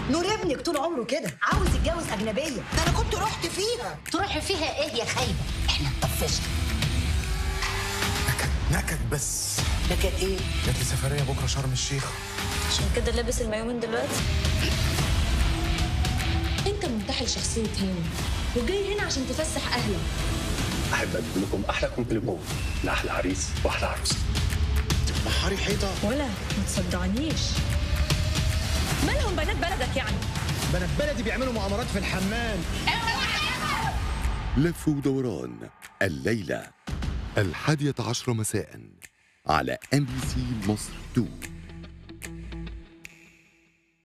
نور ابنك طول عمره كده عاوز يتجوز اجنبيه ده انا كنت رحت فيها تروحي فيها ايه يا خايبه احنا اتطفشنا نكد بس لكن ايه جات لي سفريه بكره شرم الشيخ عشان كده لابس المايو من دلوقتي انت منتحل شخصية هاني وجاي هنا عشان تفسح اهلك احب اقدم لكم احلى كومبليمون لاحلى عريس واحلى عروسه محاري حيطه ولا ما تصدعنيش مالهم بنات بلدك يعني بنات بلدي بيعملوا مؤامرات في الحمام لف ودوران الليلة الحادية عشر مساء على ام بي سي مصر 2